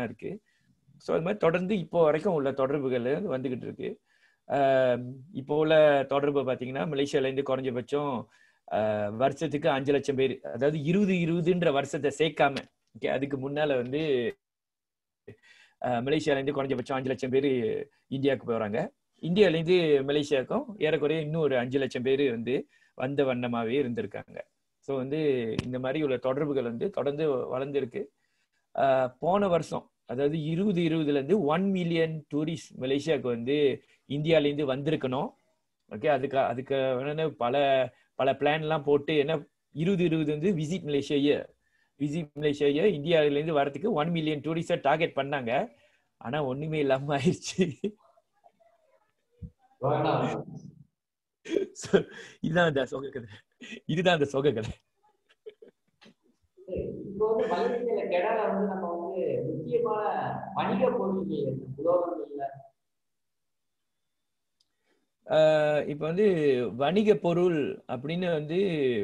தான் இருக்கு ஸோ அது மாதிரி தொடர்ந்து இப்போ வரைக்கும் உள்ள தொடர்புகள் வந்து வந்துகிட்டு இருக்கு ஆஹ் இப்போ உள்ள தொடர்பு பார்த்தீங்கன்னா மலேசியால இருந்து குறைஞ்சபட்சம் ஆஹ் வருஷத்துக்கு அஞ்சு லட்சம் பேர் அதாவது இருபது இருபதுன்ற வருஷத்தை சேர்க்காம ஓகே அதுக்கு முன்னால வந்து ஆஹ் மலேசியால இருந்து குறைஞ்சபட்சம் அஞ்சு லட்சம் பேர் இந்தியாவுக்கு போறாங்க இந்தியால இருந்து மலேசியாவுக்கும் ஏறக்குறைய இன்னும் ஒரு அஞ்சு லட்சம் பேர் வந்து வந்த வண்ணமாவே இருந்திருக்காங்க ஸோ வந்து இந்த மாதிரி உள்ள தொடர்புகள் வந்து தொடர்ந்து வளர்ந்துருக்கு ஆஹ் போன வருஷம் அதாவது இருபது இருபதுல இருந்து ஒன் மில்லியன் டூரிஸ்ட் மலேசியாவுக்கு வந்து இந்தியால இருந்து வந்திருக்கணும் ஓகே அதுக்கு அதுக்கு வேணும்னா பல பல பிளான்லாம் போட்டு என்ன இருபது இருபது வந்து visit Malaysia year visit Malaysia year இந்தியாவில இருந்து வரதுக்கு ஒன் மில்லியன் டூரிஸ்டை டார்கெட் பண்ணாங்க ஆனா ஒண்ணுமே இல்லாம ஆயிடுச்சு So, இதுதான் அந்த சொக கதை இதுதான் அந்த சொக கதை இப்போ வந்து மலேசியால கெடால வந்து நம்ம வந்து முக்கியமான வணிக பொருட்கள் என்ன? உலோகங்கள்ல ஆஹ் இப்ப வந்து வணிக பொருள் அப்படின்னு வந்து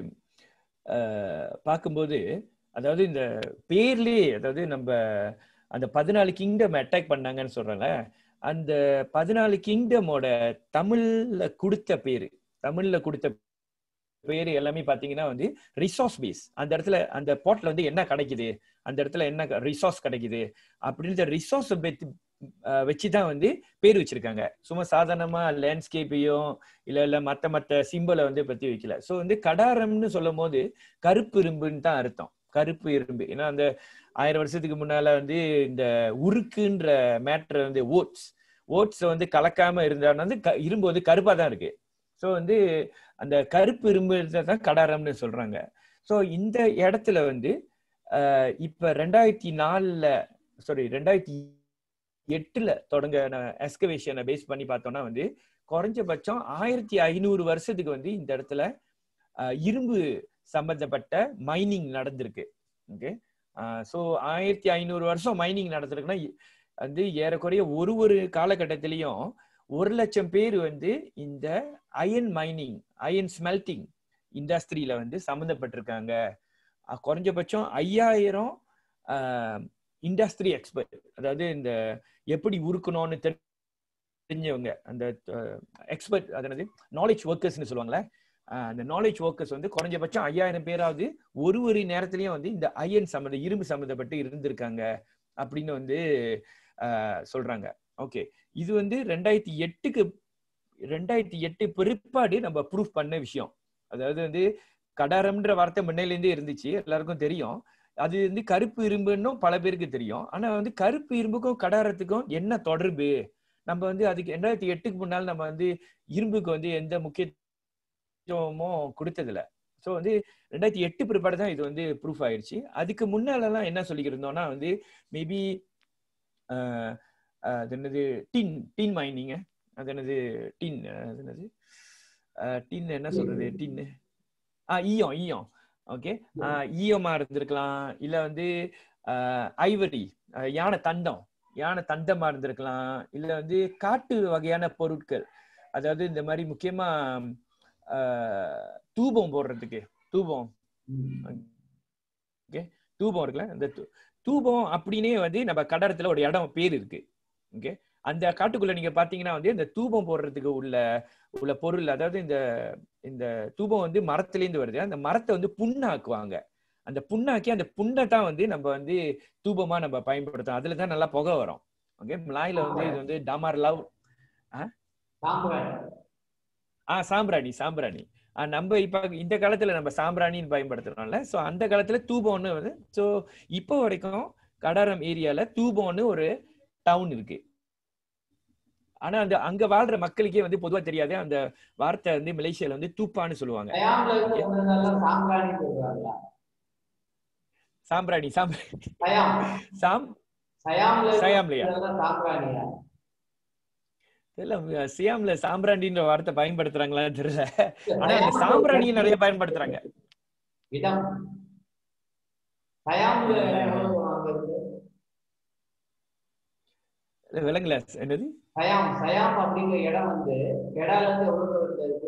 ஆஹ் பார்க்கும்போது அதாவது இந்த பேர்லயே அதாவது நம்ம அந்த பதினாலு கிங்டம் அட்டாக் பண்ணாங்கன்னு சொல்றாங்க அந்த பதினாலு கிங்டமோட தமிழ்ல கொடுத்த பேரு தமிழ்ல கொடுத்த பேரு எல்லாமே பாத்தீங்கன்னா வந்து ரிசோர்ஸ் பேஸ் அந்த இடத்துல அந்த போர்ட்ல வந்து என்ன கிடைக்குது அந்த இடத்துல என்ன ரிசோர்ஸ் கிடைக்குது அப்படின்ற ரிசோர்ஸ் வச்சுதான் வந்து பேர் வச்சிருக்காங்க சும்மா சாதாரணமா லேண்ட்ஸ்கேப்பையும் இல்ல இல்ல மத்த மத்த சிம்பிளை வந்து பத்தி வைக்கல சோ வந்து கடாரம்னு சொல்லும் போது கருப்பு இரும்புன்னு தான் அர்த்தம் கருப்பு இரும்பு ஏன்னா அந்த ஆயிரம் வருஷத்துக்கு முன்னால வந்து இந்த உருக்குன்ற மேட்டர் வந்து ஓட்ஸ் ஓட்ஸ் வந்து கலக்காம இருந்தாலும் வந்து க- இரும்பு வந்து கருப்பா தான் இருக்கு ஸோ வந்து அந்த கருப்பு இரும்பு தான் கடாரம்னு சொல்றாங்க ஸோ இந்த இடத்துல வந்து ஆஹ் இப்ப ரெண்டாயிரத்தி நாலுல சாரி ரெண்டாயிரத்தி எட்டுல தொடங்கின எஸ்கவேஷனை பேஸ் பண்ணி பார்த்தோம்னா வந்து குறைஞ்சபட்சம் ஆயிரத்தி ஐநூறு வருஷத்துக்கு வந்து இந்த இடத்துல ஆஹ் இரும்பு சம்பந்தப்பட்ட மைனிங் நடந்திருக்கு ஓகே ஸோ ஆயிரத்தி ஐநூறு வருஷம் மைனிங் நடந்திருக்குன்னா இ- வந்து ஏறக்குறைய ஒரு ஒரு காலகட்டத்திலையும் ஒரு லட்சம் பேர் வந்து இந்த அயன் மைனிங் அயன் ஸ்மெல்டிங் இண்டஸ்ட்ரியில வந்து சம்மந்தப்பட்டிருக்காங்க அஹ் குறைஞ்சபட்சம் ஐயாயிரம் இண்டஸ்ட்ரி எக்ஸ்பர்ட் அதாவது இந்த எப்படி உருக்கணும்னு தெரி- தெரிஞ்சவங்க அந்த எக்ஸ்பர்ட் அதாவது நாலேஜ் ஒர்க்கர்ஸ்னு சொல்லுவாங்களே அஹ் அந்த நாலேஜ் ஒர்க்கர்ஸ் வந்து குறைஞ்சபட்சம் ஐயாயிரம் பேராவது ஒரு ஒரு நேரத்திலயும் வந்து இந்த அயன் சம்மந்த இரும்பு சம்மந்தப்பட்டு இருந்திருக்காங்க அப்படின்னு வந்து அஹ், சொல்றாங்க ஓகே இது வந்து ரெண்டாயிரத்தி எட்டுக்கு ரெண்டாயிரத்தி எட்டு பிற்பாடு நம்ம ப்ரூஃப் பண்ண விஷயம் அதாவது வந்து கடாரம்ன்ற வார்த்தை முன்னையில இருந்தே இருந்துச்சு எல்லாருக்கும் தெரியும் அது வந்து கருப்பு இரும்புன்னும் பல பேருக்கு தெரியும் ஆனா வந்து கருப்பு இரும்புக்கும் கடாரத்துக்கும் என்ன தொடர்பு நம்ம வந்து அதுக்கு ரெண்டாயிரத்தி எட்டுக்கு முன்னால் நம்ம வந்து இரும்புக்கு வந்து எந்த முக்கியத்துவமும் கொடுத்ததில்ல ஸோ வந்து ரெண்டாயிரத்தி எட்டு பிற்பாடு தான் இது வந்து ப்ரூஃப் ஆயிடுச்சு அதுக்கு முன்னாலலாம் என்ன சொல்லிக்கிட்டு இருந்தோம்னா வந்து மேபி அது என்னது டின் டின் மைனிங்க அது என்னது டின் அது என்னது டின் என்ன சொல்றது டின்னு ஆ ஈயம் ஈயம் ஓகே ஈயமா இருந்திருக்கலாம் இல்ல வந்து ஐவரி யானை தண்டம் யானை தண்டமா இருந்திருக்கலாம் இல்ல வந்து காட்டு வகையான பொருட்கள் அதாவது இந்த மாதிரி முக்கியமா ஆஹ், தூபம் போடுறதுக்கு தூபம் ஓகே தூபம் இருக்குல்ல அந்த தூ- தூபம் அப்படின்னே வந்து நம்ம கடறத்துல ஒரு இடம் பேர் இருக்கு ஓகே அந்த காட்டுக்குள்ள நீங்க பாத்தீங்கன்னா வந்து இந்த தூபம் போடுறதுக்கு உள்ள உள்ள பொருள் அதாவது இந்த இந்த தூபம் வந்து மரத்துல வருது அந்த மரத்தை வந்து புண்ணாக்குவாங்க அந்த புண்ணாக்கி அந்த புண்ணை தான் வந்து நம்ம வந்து தூபமா நம்ம பயன்படுத்தோம் அதுல தான் நல்லா புகை வரும் ஓகே மலாயில வந்து இது வந்து டமார் லவ் சாம்பிராணி ஆ சாம்பிராணி சாம்பிராணி ஆ, நம்ம இப்ப இந்த காலத்துல நம்ம சாம்பிராணின்னு பயன்படுத்துறோம்ல சோ அந்த காலத்துல தூபம்னு வந்து சோ இப்போ வரைக்கும் கடாரம் ஏரியால தூபம்னு ஒரு டவுன் இருக்கு ஆனா அந்த அங்க வாழ்ற மக்களுக்கே வந்து பொதுவா தெரியாது அந்த வார்த்தை வந்து மலேசியால வந்து தூப்பான்னு சொல்லுவாங்க சயாம்ல இருந்து வந்ததெல்லாம் சாம்பிராணி சொல்றாங்களா சாம்பிராணி சாம்பிராணி சயாம் சாம் சயாம்ல இருந்து சயாம்லையா வந்ததெல்லாம் சாம்பிராணியா இல்ல சியாம்ல சாம்பிராணின்ற வார்த்தை பயன்படுத்துறாங்களான்னு தெரியல ஆனா அந்த சாம்பிராணியை நிறைய பயன்படுத்துறாங்க இடம் சயாம்ல எவ்வளவு அங்க இருந்து இல்ல, விலங்குல என்னது சயாம் சயாம் அப்படிங்கிற இடம் வந்து கெடால இருந்து எவ்வளவு தூரத்துல இருக்கு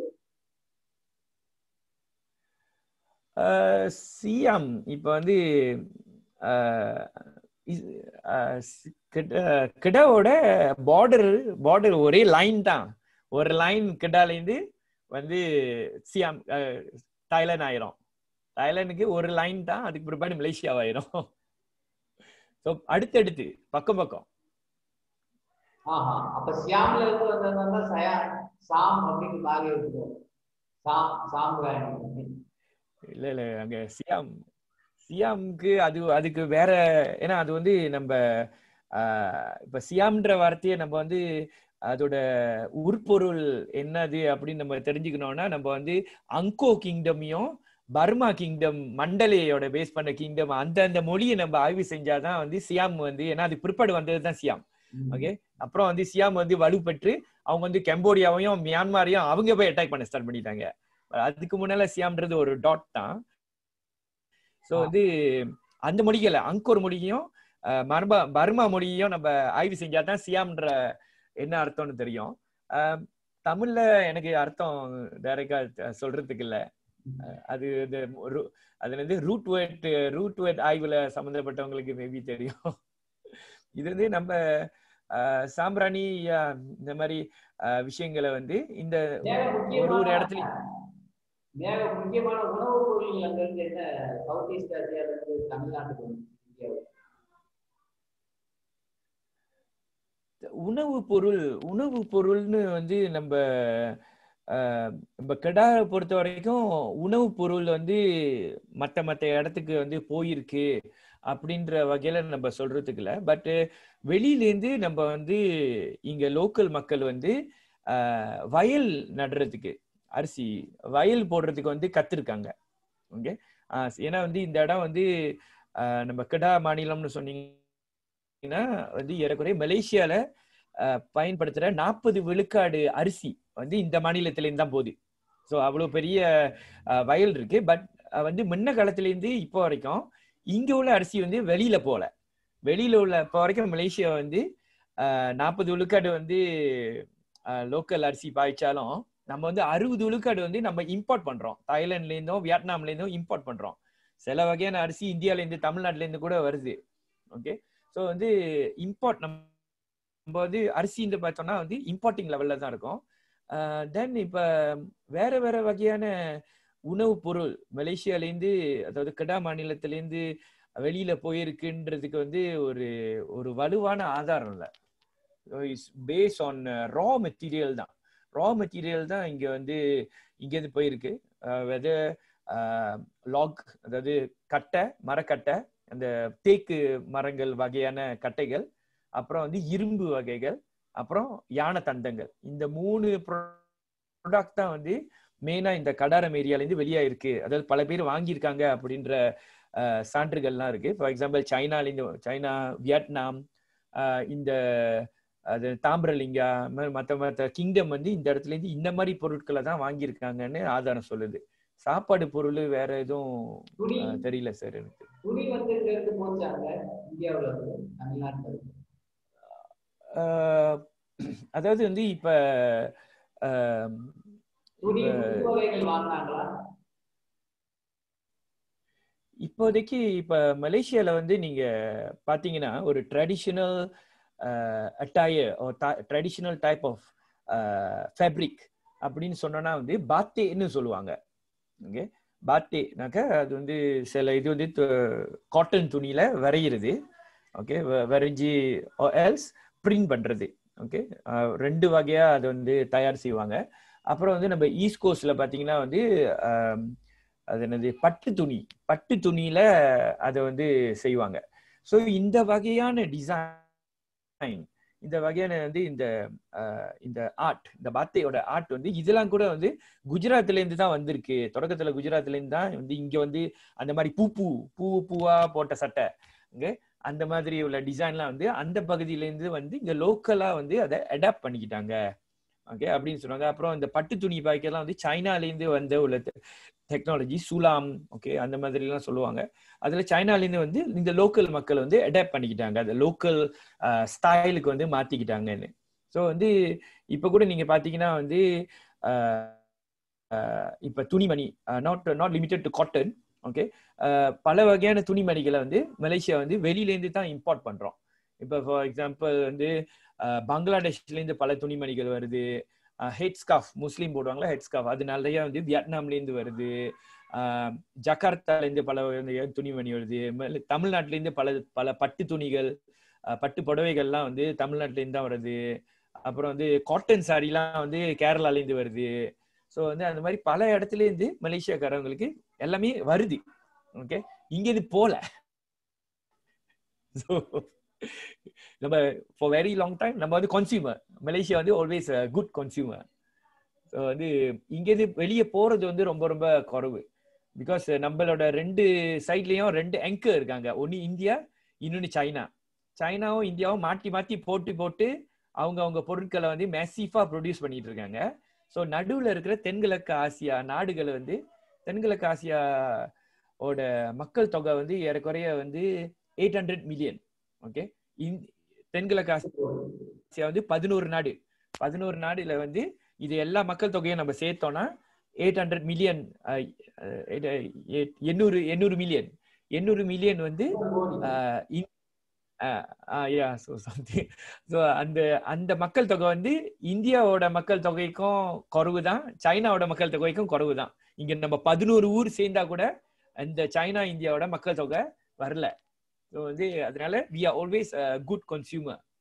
ஆஹ் சியாம் இப்ப வந்து ஆஹ் இது- அஹ் சி- கிட- கிடாவோட பார்டர் பார்டர் ஒரே லைன் தான் ஒரு லைன் கிடாலேருந்து வந்து சியாம் அஹ், தாய்லாந்து ஆயிரும் தாய்லாந்துக்கு ஒரு லைன் தான் அதுக்கு பிற்பாடு மலேசியா ஆயிரும் ஸோ அடுத்தடுத்து பக்கம் பக்கம் ஆஹா அப்ப சியாம்ல இருந்து வந்ததுனால சயா சாம் அப்படின்னு பாக இருக்கும் சாம் சாம்பிராணி இல்ல இல்ல அங்க சியாம் சியாம்க்கு அது அதுக்கு வேற ஏன்னா அது வந்து நம்ம ஆஹ், இப்ப சியாம்ன்ற வார்த்தையை நம்ம வந்து அதோட உட்பொருள் என்னது அப்படின்னு நம்ம தெரிஞ்சுக்கணும்னா நம்ம வந்து அங்கோ கிங்டமையும் பர்மா கிங்டம் மண்டலையோட பேஸ் பண்ண கிங்டம் அந்த அந்த மொழியை நம்ம ஆய்வு செஞ்சாதான் வந்து சியாம் வந்து ஏன்னா அது பிற்பாடு வந்தது தான் சியாம் ஓகே அப்புறம் வந்து சியாம் வந்து வலுப்பெற்று அவங்க வந்து கம்போடியாவையும் மியான்மாரையும் அவங்க போய் அட்டாக் பண்ண ஸ்டார்ட் பண்ணிட்டாங்க அதுக்கு முன்னால சியாம்ன்றது ஒரு டாட் தான் ஸோ வந்து அந்த மொழிகளை அங்கோர் மொழியும் அஹ், மர்மா பர்மா மொழியையும் நம்ம ஆய்வு செஞ்சா தான் சியாம்ன்ற என்ன அர்த்தம்னு தெரியும் அஹ், தமிழ்ல எனக்கு அர்த்தம் டைரக்டா சொல்றதுக்கு இல்ல அஹ், அது இந்த ரு- அதுல இருந்து ரூட் வேர்ட் ரூட் வேர்ட் ஆய்வுல சம்பந்தப்பட்டவங்களுக்கு மேபி தெரியும் இது வந்து நம்ம அஹ், சாம்பிராணி அஹ், இந்த மாதிரி அஹ், விஷயங்களை வந்து இந்த வேற ஒரு ஒரு முக்கியமான இடத்துலயும் வேற முக்கியமான உணவுப் பொருள் அங்க இருந்து என்ன சவுத் ஈஸ்ட் ஆசியால இருந்து தமிழ்நாட்டுக்கு வந்து இந்தியாவுக்கு உணவு பொருள் உணவு பொருள்னு வந்து நம்ம ஆஹ், நம்ம கெடாவை பொறுத்த வரைக்கும் உணவு பொருள் வந்து மற்ற மற்ற இடத்துக்கு வந்து போயிருக்கு அப்படின்ற வகையில நம்ம சொல்றதுக்கு இல்ல பட் வெளியிலேருந்து நம்ம வந்து இங்க லோக்கல் மக்கள் வந்து ஆஹ், வயல் நடுறதுக்கு அரிசி வயல் போடுறதுக்கு வந்து கத்துருக்காங்க ஓகே ஏன்னா வந்து இந்த இடம் வந்து ஆஹ், நம்ம கெடா மாநிலம்னு சொன்னீங்கன்னா வந்து ஏறக்குறைய மலேசியால அஹ், பயன்படுத்துற நாற்பது விழுக்காடு அரிசி வந்து இந்த மாநிலத்திலேருந்து தான் போகுது ஸோ அவ்வளோ பெரிய அஹ், வயல் இருக்கு பட் வந்து முன்ன காலத்துலேருந்து இப்போ வரைக்கும் இங்க உள்ள அரிசி வந்து வெளியில போல வெளியில உள்ள இப்போ வரைக்கும் மலேசியா வந்து நாற்பது விழுக்காடு வந்து லோக்கல் அரிசி பாய்ச்சாலும் நம்ம வந்து அறுபது விழுக்காடு வந்து நம்ம இம்போர்ட் பண்றோம் தாய்லாந்துல இருந்தும் வியட்நாம்ல இருந்தும் இம்போர்ட் பண்றோம் சில வகையான அரிசி இந்தியால இருந்து தமிழ்நாட்டுல இருந்து கூட வருது ஓகே ஸோ வந்து இம்போர்ட் நம்ம நம்ம வந்து அரிசின்னு பார்த்தோம்னா வந்து இம்போர்ட்டிங் லெவல்ல தான் இருக்கும் தென் இப்ப வேற வேற வகையான உணவுப் பொருள் மலேசியாலேருந்து அதாவது கெடா மாநிலத்திலேருந்து வெளியில போயிருக்குன்றதுக்கு வந்து ஒரு ஒரு வலுவான ஆதாரம் இல்லை it's base on raw material தான் ரா மெட்டீரியல் தான் இங்க வந்து இங்கேருந்து போயிருக்கு வெத லாக் அதாவது கட்டை மரக்கட்டை அந்த தேக்கு மரங்கள் வகையான கட்டைகள் அப்புறம் வந்து இரும்பு வகைகள் அப்புறம் யானை தந்தங்கள் இந்த மூணு ப்ராடக்ட் தான் வந்து மெயினா இந்த கடாரம் ஏரியாலேருந்து வெளியாயிருக்கு அதாவது பல பேர் வாங்கியிருக்காங்க அப்படின்ற அஹ், சான்றுகள்லாம் இருக்கு ஃபார் எக்ஸாம்பிள் சைனாலேருந்து சைனா வியட்நாம் அஹ், இந்த அது தாமிரலிங்கா மற்ற மற்ற கிங்டம் வந்து இந்த இடத்துல இருந்து இந்த மாதிரி பொருட்களை தான் வாங்கியிருக்காங்கன்னு ஆதாரம் சொல்லுது சாப்பாடு பொருள் வேற எதுவும் துணி அஹ், தெரியல சார் எனக்கு துணி வந்து இங்க இருந்து போச்சாங்க இந்தியாவுல இருந்து தமிழ்நாட்டுல இருந்து அஹ், அதாவது வந்து இப்ப அஹ், துணி இப்ப- துணி வகைகள் வாங்கினாங்களா இப்போதைக்கு இப்ப மலேசியால வந்து நீங்க பாத்தீங்கன்னா ஒரு traditional attire traditional type of fabric அப்படின்னு சொன்னோன்னா வந்து பாத்தேன்னு சொல்லுவாங்க ஓகே பாத்தேனாக்க அது வந்து சில இது வந்து காட்டன் துணியில வரைகிறது ஓகே வரைஞ்சி எல்ஸ் பிரிண்ட் பண்றது ஓகே ரெண்டு வகையா அது வந்து தயார் செய்வாங்க அப்புறம் வந்து நம்ம ஈஸ்ட் கோஸ்ட்ல பாத்தீங்கன்னா வந்து ஆம், அது என்னது பட்டு துணி பட்டு துணியில அதை வந்து செய்வாங்க ஸோ இந்த வகையான டிசைன் இந்த வகையான வந்து இந்த அஹ், இந்த ஆர்ட் இந்த பாத்தையோட ஆர்ட் வந்து இதெல்லாம் கூட வந்து குஜராத்ல இருந்து தான் வந்திருக்கு தொடக்கத்துல குஜராத்ல இருந்து தான் வந்து இங்க வந்து அந்த மாதிரி பூ பூ பூ பூவா போட்ட சட்டை இங்க அந்த மாதிரி உள்ள டிசைன்லாம் வந்து அந்த பகுதியில இருந்து வந்து இங்க லோக்கலா வந்து அதை அடாப்ட் பண்ணிக்கிட்டாங்க ஓகே அப்படின்னு சொன்னாங்க அப்புறம் இந்த பட்டு துணி பாய்க்கெல்லாம் வந்து சைனால இருந்து வந்த உள்ள டெக்னாலஜி சூலாம் ஓகே அந்த மாதிரி எல்லாம் சொல்லுவாங்க அதுல சைனால இருந்து வந்து இந்த லோக்கல் மக்கள் வந்து அடாப்ட் பண்ணிக்கிட்டாங்க அந்த லோக்கல் ஸ்டைலுக்கு வந்து மாத்திக்கிட்டாங்கன்னு ஸோ வந்து இப்ப கூட நீங்க பாத்தீங்கன்னா வந்து அஹ், அஹ், இப்ப துணிமணி not not limited to cotton okay பல வகையான துணிமணிகளை வந்து மலேசியா வந்து வெளியிலேருந்து தான் இம்போர்ட் பண்றோம் இப்போ ஃபார் எக்ஸாம்பிள் வந்து அஹ், பங்களாதேஷ்ல இருந்து பல துணிமணிகள் வருது ஹெட் ஸ்காஃப் முஸ்லீம் போடுவாங்களா ஹெட் ஸ்காஃப் அது நிறைய வந்து வியட்நாம்ல இருந்து வருது அஹ், ஜகார்த்தால இருந்து பல வகையான துணிமணி வருது மேல தமிழ்நாட்டுல இருந்து பல பல பட்டு துணிகள் அஹ், பட்டு புடவைகள்லாம் வந்து தமிழ்நாட்டுல இருந்து தான் வருது அப்புறம் வந்து காட்டன் சாரிலாம் வந்து கேரளால இருந்து வருது ஸோ வந்து அந்த மாதிரி பல இடத்துல இருந்து மலேசியாக்காரவங்களுக்கு எல்லாமே வருது ஓகே இங்க இது போல ஸோ நம்ம ஃபார் வெரி லாங் டைம் நம்ம வந்து கன்சியூமர் மலேசியா வந்து ஆல்வேஸ் குட் கன்சியூமர் ஸோ வந்து இங்கேருந்து வெளியே போறது வந்து ரொம்ப ரொம்ப குறைவு பிகாஸ் நம்மளோட ரெண்டு சைட்லயும் ரெண்டு ஆங்கர் இருக்காங்க ஒன்னு இந்தியா இன்னொன்னு சைனா சைனாவும் இந்தியாவும் மாத்தி மாத்தி போட்டு போட்டு அவங்க அவங்க பொருட்களை வந்து மெசிஃபா ப்ரொடியூஸ் பண்ணிட்டு இருக்காங்க ஸோ நடுவில் இருக்கிற தென்கிழக்கு ஆசியா நாடுகளை வந்து தென்கிழக்கு ஆசியா ஓட மக்கள் தொகை வந்து ஏறக்குறைய வந்து எயிட் ஹண்ட்ரட் மில்லியன் ஓகே தென்கிழக்கு ஆசியா வந்து பதினோரு நாடு பதினோரு நாடுல வந்து இது எல்லா மக்கள் தொகையும் நம்ம சேர்த்தோம்னா எயிட் ஹண்ட்ரட் மில்லியன் எண்ணூறு எண்ணூறு மில்லியன் எண்ணூறு மில்லியன் வந்து ஆஹ் இந்- ஆஹ் ஆஹ் yeah, so something. So அந்த அந்த மக்கள் தொகை வந்து இந்தியாவோட மக்கள் தொகைக்கும் குறைவு தான் சைனாவோட மக்கள் தொகைக்கும் குறைவு தான் இங்க நம்ம பதினோரு ஊர் சேர்ந்தா கூட அந்த சைனா இந்தியாவோட மக்கள் தொகை வரல ஸோ வந்து அதனால we are always good consumer